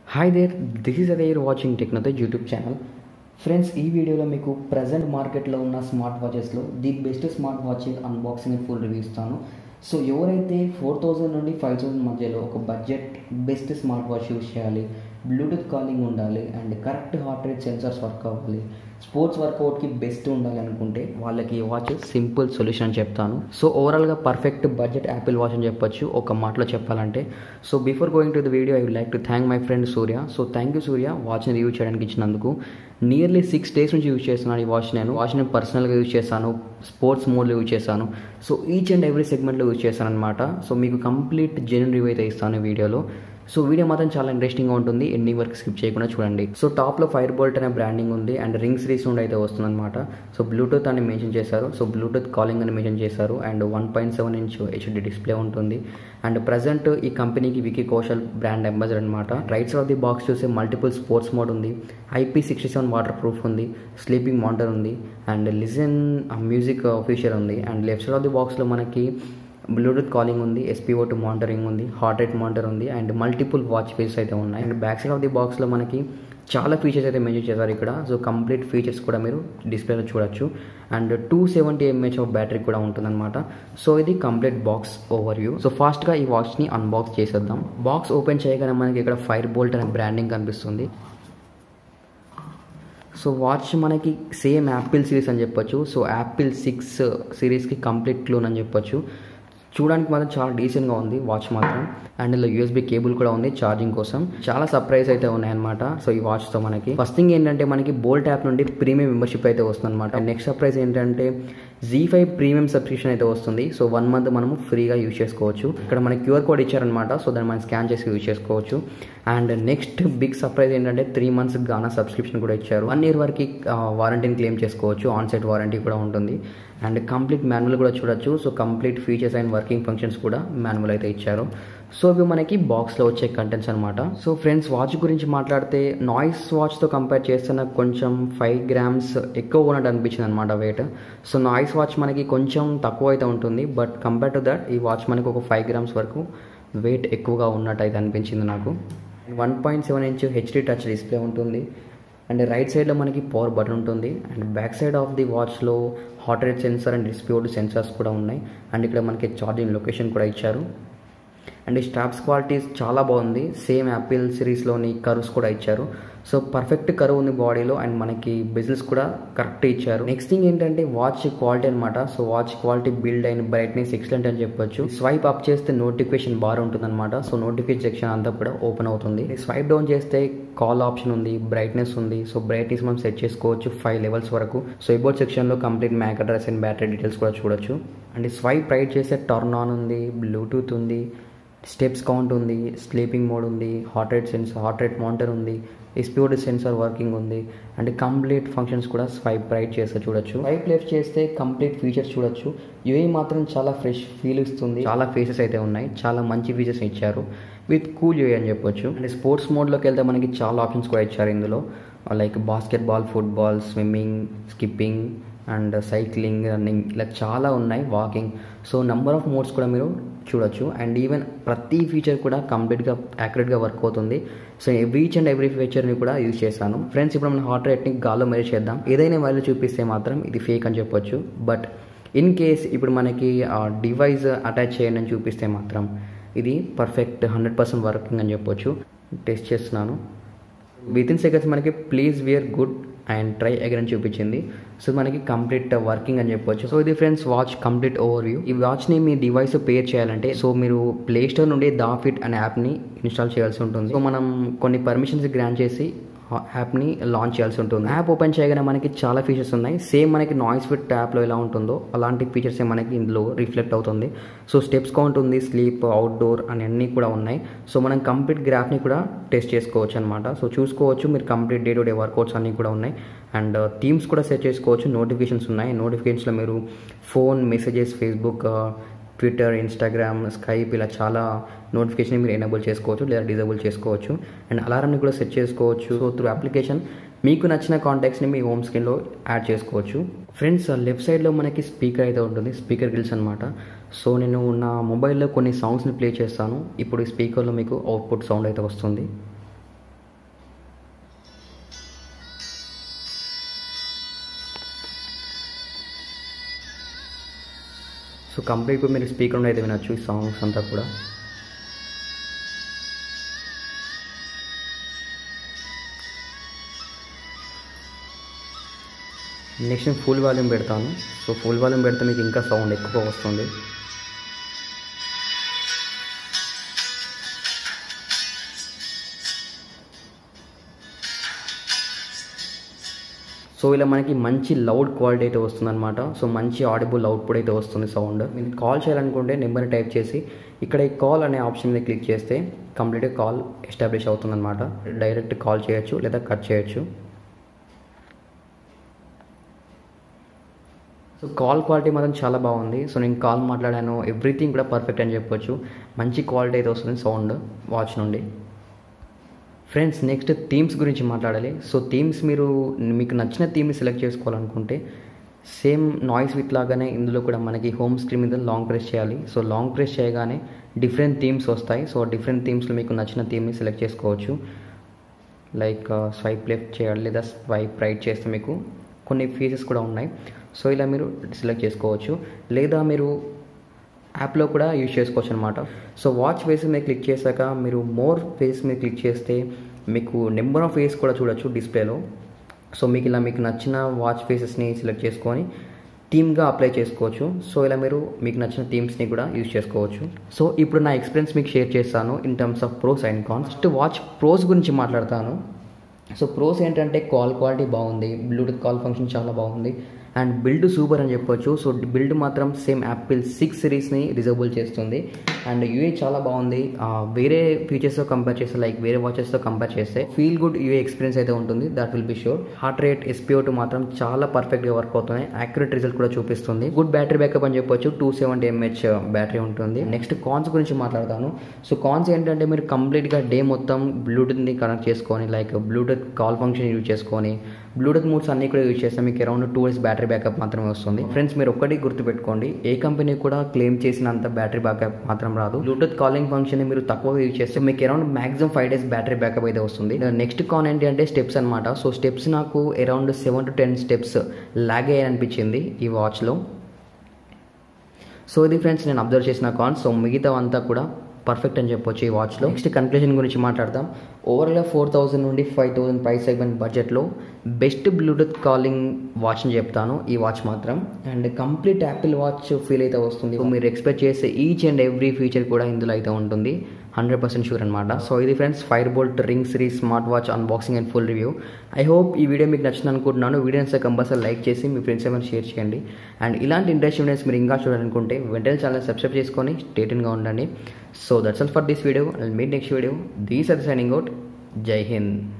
hi there this is అదే you're watching టెక్నోతో YouTube channel friends ఈ వీడియోలో మీకు ప్రజెంట్ మార్కెట్లో ఉన్న స్మార్ట్ వాచెస్లో the best smart watch unboxing and full review ఇస్తాను సో ఎవరైతే ఫోర్ థౌజండ్ నుండి ఫైవ్ థౌజండ్ మధ్యలో ఒక budget best smart watch use చేయాలి బ్లూటూత్ కాలింగ్ ఉండాలి and correct heart rate sensors work అవ్వాలి స్పోర్ట్స్ వర్కౌట్కి బెస్ట్ ఉండాలి అనుకుంటే వాళ్ళకి ఈ వాచ్ సింపుల్ సొల్యూషన్ అని చెప్తాను సో ఓవరాల్గా పర్ఫెక్ట్ బడ్జెట్ యాపిల్ వాచ్ అని చెప్పొచ్చు ఒక మాటలో చెప్పాలంటే so before going to the video I would like to thank my friend Surya so thank you Surya వాచ్ని రివ్యూ చేయడానికి ఇచ్చినందుకు నియర్లీ సిక్స్ డేస్ నుంచి యూజ్ చేస్తున్నాను ఈ వాచ్ నేను వాచ్ నేను పర్సనల్గా యూజ్ చేశాను స్పోర్ట్స్ మోడ్లో యూజ్ చేశాను సో ఈచ్ అండ్ ఎవ్రీ సెగ్మెంట్లో యూజ్ చేశాను అనమాట సో మీకు కంప్లీట్ జెన్యున్ రివ్యూ అయితే ఇస్తాను ఈ వీడియోలో సో వీడియో మాత్రం చాలా ఇంట్రెస్టింగ్గా ఉంటుంది ఎండింగ్ వరకు స్కిప్ చేయకుండా చూడండి సో టాప్లో ఫైర్ బోల్ట్ అనే బ్రాండింగ్ ఉంది అండ్ రింగ్ సిరీస్ నుండి అయితే వస్తుందన్నమాట సో బ్లూటూత్ అని మెన్షన్ చేశారు సో బ్లూటూత్ కాలింగ్ అని మెన్షన్ చేశారు and one point seven inch HD display ఉంటుంది అండ్ ప్రజెంట్ ఈ కంపెనీకి వికీ కౌశల్ బ్రాండ్ అంబాసిడర్ అనమాట రైట్స్ ఆఫ్ ది బాక్స్ చూసే మల్టిపుల్ స్పోర్ట్స్ మోడ్ ఉంది IP sixty seven waterproof ఉంది స్లీపింగ్ మానిటర్ ఉంది అండ్ లిజన్ మ్యూజిక్ ఫీచర్ ఉంది and left side of the బాక్స్లో మనకి బ్లూటూత్ కాలింగ్ ఉంది ఎస్పీఓ టు మానిటరింగ్ ఉంది హార్ట్ రేట్ మానిటర్ ఉంది అండ్ మల్టిపుల్ వాచ్ ఫేస్ అయితే ఉన్నాయి and back side of the బాక్స్లో మనకి చాలా ఫీచర్స్ అయితే మెన్షన్ చేశారు ఇక్కడ సో కంప్లీట్ ఫీచర్స్ కూడా మీరు డిస్ప్లేలో చూడొచ్చు and two seventy MH of battery కూడా ఉంటుందన్నమాట సో ఇది complete box over view so ఫాస్ట్గా ఈ వాచ్ని అన్బాక్స్ చేసేద్దాం బాక్స్ ఓపెన్ చేయగానే మనకి ఇక్కడ ఫైర్ బోల్ట్ అనే బ్రాండింగ్ కనిపిస్తుంది సో వాచ్ మనకి సేమ్ యాపిల్ సిరీస్ అని చెప్పొచ్చు సో యాపిల్ సిక్స్ సిరీస్కి కంప్లీట్ క్లోన్ అని చెప్పొచ్చు చూడడానికి మాత్రం చాలా డీసెంట్గా ఉంది వాచ్ మాత్రం అండ్ ఇందులో యూఎస్బీ కేబుల్ కూడా ఉంది ఛార్జింగ్ కోసం చాలా సర్ప్రైజ్ అయితే ఉన్నాయన్నమాట సో ఈ వాచ్తో మనకి ఫస్ట్ థింగ్ ఏంటంటే మనకి బోల్ట్ యాప్ నుండి ప్రీమియం మెంబర్షిప్ అయితే వస్తుంది అనమాట నెక్స్ట్ సర్ప్రైజ్ ఏంటంటే జీ ఫైవ్ ప్రీమియం సబ్స్క్రిప్షన్ అయితే వస్తుంది సో వన్ మంత్ మనము ఫ్రీగా యూజ్ చేసుకోవచ్చు ఇక్కడ మనకి క్యూఆర్ కోడ్ ఇచ్చారనమాట సో దాన్ని మనం స్కాన్ చేసి యూజ్ చేసుకోవచ్చు అండ్ నెక్స్ట్ బిగ్ సర్ప్రైజ్ ఏంటంటే త్రీ మంత్స్ గానా సబ్స్క్రిప్షన్ కూడా ఇచ్చారు వన్ ఇయర్ వరకు వారంటీని క్లెయిమ్ చేసుకోవచ్చు ఆన్ సైట్ వారంటీ కూడా ఉంటుంది అండ్ కంప్లీట్ మాన్యువల్ కూడా చూడొచ్చు so complete features and working functions కూడా మాన్యువల్ అయితే ఇచ్చారు సో ఇవి మనకి బాక్స్లో వచ్చే కంటెంట్స్ అనమాట సో ఫ్రెండ్స్ వాచ్ గురించి మాట్లాడితే నాయిస్ వాచ్తో కంపేర్ చేస్తే నాకు కొంచెం ఫైవ్ గ్రామ్స్ ఎక్కువ ఉన్నట్టు అనిపించింది అనమాట వెయిట్ సో నాయిస్ వాచ్ మనకి కొంచెం తక్కువ అయితే ఉంటుంది బట్ కంపేర్ టు దట్ ఈ వాచ్ మనకి ఒక ఫైవ్ గ్రామ్స్ వరకు వెయిట్ ఎక్కువగా ఉన్నట్టు అయితే అనిపించింది నాకు one point seven inch HD touch display ఉంటుంది అండ్ రైట్ సైడ్లో మనకి పవర్ బటన్ ఉంటుంది and back side of the వాచ్లో హాట్ రేట్ సెన్సార్ అండ్ డిస్ప్యూడ్ సెన్సార్స్ కూడా ఉన్నాయి అండ్ ఇక్కడ మనకి ఛార్జింగ్ లొకేషన్ కూడా ఇచ్చారు అండ్ ఈ స్ట్రాప్స్ క్వాలిటీ చాలా బాగుంది సేమ్ యాపిల్ సిరీస్లోని కర్వ్స్ కూడా ఇచ్చారు సో పర్ఫెక్ట్ కర్వ్ ఉంది బాడీలో అండ్ మనకి బిజినెస్ కూడా కరెక్ట్ ఇచ్చారు నెక్స్ట్ థింగ్ ఏంటంటే వాచ్ క్వాలిటీ అనమాట so watch quality build and brightness excellent అని చెప్పొచ్చు స్వైప్ అప్ చేస్తే నోటిఫికేషన్ బార్ ఉంటుంది అనమాట సో నోటిఫికేషన్ సెక్షన్ అంతా కూడా ఓపెన్ అవుతుంది స్వైప్ డౌన్ చేస్తే కాల్ ఆప్షన్ ఉంది బ్రైట్నెస్ ఉంది సో బ్రైట్నెస్ మనం సెట్ చేసుకోవచ్చు ఫైవ్ లెవెల్స్ వరకు సో ఇబోర్డ్ సెక్షన్లో complete MAC address and battery details కూడా చూడొచ్చు అండ్ స్వైప్ రైట్ చేస్తే టర్న్ ఆన్ ఉంది బ్లూటూత్ ఉంది స్టెప్స్ కౌంట్ ఉంది స్లీపింగ్ మోడ్ ఉంది heart rate sensor heart rate monitor ఉంది ఎస్పీఓడి సెన్సార్ వర్కింగ్ ఉంది అండ్ కంప్లీట్ ఫంక్షన్స్ కూడా స్వైప్ రైట్ చేస్తే చూడొచ్చు స్వైప్ లెఫ్ట్ చేస్తే కంప్లీట్ ఫీచర్స్ చూడొచ్చు ఇవి మాత్రం చాలా ఫ్రెష్ ఫీల్ ఇస్తుంది చాలా ఫేసెస్ అయితే ఉన్నాయి చాలా మంచి ఫీచర్స్ ఇచ్చారు విత్ కూల్ యూఏ అని చెప్పొచ్చు అండ్ స్పోర్ట్స్ మోడ్లోకి వెళ్తే మనకి చాలా ఆప్షన్స్ కూడా ఇచ్చారు ఇందులో like basketball football swimming skipping and cycling running ఇలా చాలా ఉన్నాయి walking so number of modes కూడా మీరు చూడొచ్చు అండ్ ఈవెన్ ప్రతి ఫీచర్ కూడా కంప్లీట్గా యాక్యురేట్గా వర్క్ అవుతుంది సో ఈచ్ అండ్ ఎవ్రీ ఫీచర్ని కూడా యూజ్ చేశాను ఫ్రెండ్స్ ఇప్పుడు మనం హార్ట్ రేట్ని గాల్లో మెజర్ చేద్దాం ఏదైనా వాల్యూ చూపిస్తే మాత్రం ఇది ఫేక్ అని చెప్పొచ్చు బట్ ఇన్ కేస్ ఇప్పుడు మనకి డివైస్ అటాచ్ చేయండి అని చూపిస్తే మాత్రం ఇది పర్ఫెక్ట్ హండ్రెడ్ పర్సెంట్ వర్కింగ్ అని చెప్పొచ్చు టెస్ట్ చేస్తున్నాను విత్ ఇన్ సెకండ్స్ మనకి please wear good and try again అని చూపించింది సో మనకి కంప్లీట్ వర్కింగ్ అని చెప్పొచ్చు సో ఇది friends watch complete over view ఈ వాచ్ని మీ డివైస్ పేర్ చేయాలంటే సో మీరు ప్లే స్టోర్ నుండి దాఫిట్ అనే యాప్ని ఇన్స్టాల్ చేయాల్సి ఉంటుంది సో మనం కొన్ని పర్మిషన్స్ గ్రాంట్ చేసి యాప్ని లాంచ్ చేయాల్సి ఉంటుంది యాప్ ఓపెన్ చేయగానే మనకి చాలా ఫీచర్స్ ఉన్నాయి సేమ్ మనకి నాయిస్ ఫిట్ యాప్లో ఎలా ఉంటుందో అలాంటి ఫీచర్స్ మనకి ఇందులో రిఫ్లెక్ట్ అవుతుంది సో స్టెప్స్ కౌంట్ ఉంది స్లీప్ అవుట్డోర్ అని అన్నీ కూడా ఉన్నాయి సో మనం కంప్లీట్ గ్రాఫ్ని కూడా టెస్ట్ చేసుకోవచ్చు అనమాట సో చూసుకోవచ్చు మీరు complete day to day workouts అన్నీ కూడా ఉన్నాయి అండ్ థీమ్స్ కూడా సెట్ చేసుకోవచ్చు నోటిఫికేషన్స్ ఉన్నాయి నోటిఫికేషన్స్లో మీరు phone messages Facebook Twitter Instagram Skype ఇలా చాలా నోటిఫికేషన్ మీరు ఎనేబుల్ చేసుకోవచ్చు లేదా డిజేబుల్ చేసుకోవచ్చు అండ్ అలారంని కూడా సెట్ చేసుకోవచ్చు సో త్రూ అప్లికేషన్ మీకు నచ్చిన కాంటాక్ట్స్ని మీ హోమ్ స్క్రీన్లో యాడ్ చేసుకోవచ్చు ఫ్రెండ్స్ లెఫ్ట్ సైడ్లో మనకి స్పీకర్ అయితే ఉంటుంది స్పీకర్ గిల్స్ అనమాట సో నేను నా మొబైల్లో కొన్ని సాంగ్స్ని ప్లే చేస్తాను ఇప్పుడు ఈ స్పీకర్లో మీకు అవుట్పుట్ సౌండ్ అయితే వస్తుంది సో కంప్లీట్ మీరు స్పీకర్ నుండి అయితే వినొచ్చు ఈ సాంగ్స్ అంతా కూడా నెక్స్ట్ నేను ఫుల్ వాల్యూమ్ పెడతాను సో ఫుల్ వాల్యూమ్ పెడితే మీకు ఇంకా సౌండ్ ఎక్కువ వస్తుంది సో ఇలా మనకి మంచి లౌడ్ క్వాలిటీ అయితే వస్తుందన్నమాట సో మంచి ఆడిబుల్ అవుట్పుట్ అయితే వస్తుంది సౌండ్ మీరు కాల్ చేయాలనుకుంటే నెంబర్ టైప్ చేసి ఇక్కడ ఈ కాల్ అనే ఆప్షన్ మీద క్లిక్ చేస్తే కంప్లీట్గా కాల్ ఎస్టాబ్లిష్ అవుతుందన్నమాట డైరెక్ట్ కాల్ చేయొచ్చు లేదా కట్ చేయొచ్చు సో కాల్ క్వాలిటీ మాత్రం చాలా బాగుంది సో నేను కాల్ మాట్లాడాను ఎవ్రీథింగ్ కూడా పర్ఫెక్ట్ అని చెప్పొచ్చు మంచి క్వాలిటీ అయితే వస్తుంది సౌండ్ వాచ్ నుండి ఫ్రెండ్స్ నెక్స్ట్ థీమ్స్ గురించి మాట్లాడాలి సో థీమ్స్ మీరు మీకు నచ్చిన థీమ్ని సెలెక్ట్ చేసుకోవాలనుకుంటే సేమ్ నాయిస్ విత్ లాగానే ఇందులో కూడా మనకి హోమ్ స్క్రీన్ మీద లాంగ్ ప్రెస్ చేయాలి సో లాంగ్ ప్రెస్ చేయగానే డిఫరెంట్ థీమ్స్ వస్తాయి సో డిఫరెంట్ థీమ్స్లో మీకు నచ్చిన థీమ్ని సెలెక్ట్ చేసుకోవచ్చు లైక్ స్వైప్ లెఫ్ట్ చేయాలి లేదా స్వైప్ రైట్ చేస్తే మీకు కొన్ని ఫీచర్స్ కూడా ఉన్నాయి సో ఇలా మీరు సెలెక్ట్ చేసుకోవచ్చు లేదా మీరు యాప్లో కూడా యూజ్ చేసుకోవచ్చు అనమాట సో వాచ్ ఫేస్ మీద క్లిక్ చేశాక మీరు మోర్ ఫేస్ మీద క్లిక్ చేస్తే మీకు నెంబర్ ఆఫ్ ఫేస్ కూడా చూడొచ్చు డిస్ప్లేలో సో మీకు ఇలా మీకు నచ్చిన వాచ్ ఫేసెస్ని సెలెక్ట్ చేసుకొని థీమ్గా అప్లై చేసుకోవచ్చు సో ఇలా మీరు మీకు నచ్చిన థీమ్స్ని కూడా యూజ్ చేసుకోవచ్చు సో ఇప్పుడు నా ఎక్స్పీరియన్స్ మీకు షేర్ చేస్తాను in terms of pros and cons first watch pros గురించి మాట్లాడతాను సో ప్రోస్ ఏంటంటే కాల్ క్వాలిటీ బాగుంది బ్లూటూత్ కాల్ ఫంక్షన్ చాలా బాగుంది అండ్ బిల్డ్ సూపర్ అని చెప్పొచ్చు సో బిల్డ్ మాత్రం సేమ్ యాపిల్ సిక్స్ సిరీస్ని రిజర్బుల్ చేస్తుంది అండ్ యూఏ చాలా బాగుంది వేరే ఫీచర్స్తో కంపేర్ చేస్తే లైక్ వేరే వాచెస్తో కంపేర్ చేస్తే ఫీల్ గుడ్ యూఏ ఎక్స్పీరియన్స్ అయితే ఉంటుంది that will be sure heart rate SPO two మాత్రం చాలా పర్ఫెక్ట్గా వర్క్ అవుతున్నాయి యాక్యురేట్ రిజల్ట్ కూడా చూపిస్తుంది గుడ్ బ్యాటరీ బ్యాకప్ అని చెప్పొచ్చు టూ సెవెంటీ ఎంహెచ్ బ్యాటరీ ఉంటుంది నెక్స్ట్ కాన్స్ గురించి మాట్లాడతాను సో కాన్స్ ఏంటంటే మీరు కంప్లీట్గా డే మొత్తం బ్లూటూత్ని కనెక్ట్ చేసుకొని like Bluetooth call function use చేసుకొని బ్లూటూత్ మూడ్స్ అన్ని కూడా యూజ్ చేస్తే మీకు around two days battery backup మాత్రమే వస్తుంది ఫ్రెండ్స్ మీరు ఒక్కటి గుర్తుపెట్టుకోండి ఏ కంపెనీ కూడా క్లెయిమ్ చేసినంత బ్యాటరీ బ్యాకప్ మాత్రం రాదు బ్లూటూత్ కాలింగ్ ఫంక్షన్ మీరు తక్కువ యూజ్ చేస్తే మీకు around maximum five days battery backup అయితే వస్తుంది నెక్స్ట్ కాన్ ఏంటి అంటే స్టెప్స్ అనమాట సో స్టెప్స్ నాకు around seven to ten steps log అయ్యాయి అనిపించింది ఈ వాచ్లో సో ఇది ఫ్రెండ్స్ నేను అబ్జర్వ్ చేసిన కాన్ సో మిగతా అంతా కూడా పర్ఫెక్ట్ అని చెప్పొచ్చు ఈ వాచ్లో నెక్స్ట్ కన్క్లూజన్ గురించి మాట్లాడదాం ఓవరాల్గా ఫోర్ థౌసండ్ నుండి ఫైవ్ థౌసండ్ ప్రైస్ సెగ్మెంట్ బడ్జెట్లో బెస్ట్ బ్లూటూత్ కాలింగ్ వాచ్ అని చెప్తాను ఈ వాచ్ మాత్రం and complete Apple watch feel అయితే వస్తుంది మీరు ఎక్స్పెక్ట్ చేసే ఈచ్ అండ్ ఎవ్రీ ఫీచర్ కూడా ఇందులో అయితే ఉంటుంది హండ్రెడ్ పర్సెంట్ షూర్ అనమాట సో ఇది friends fire bolt ring series smart watch unboxing and full review I hope ఈ వీడియో మీకు నచ్చింది అనుకుంటున్నాను వీడియోని కంపల్సరీ లైక్ చేసి మీ ఫ్రెండ్స్ ఏమైనా షేర్ చేయండి అండ్ ఇలాంటి ఇంట్రెస్ట్ వీడియోస్ మీరు ఇంకా చూడాలనుకుంటే వెంటనే ఛానల్ సబ్స్క్రైబ్ చేసుకొని స్టేటన్గా ఉండండి so that's all for this video and meet next video these are signing out జై హింద్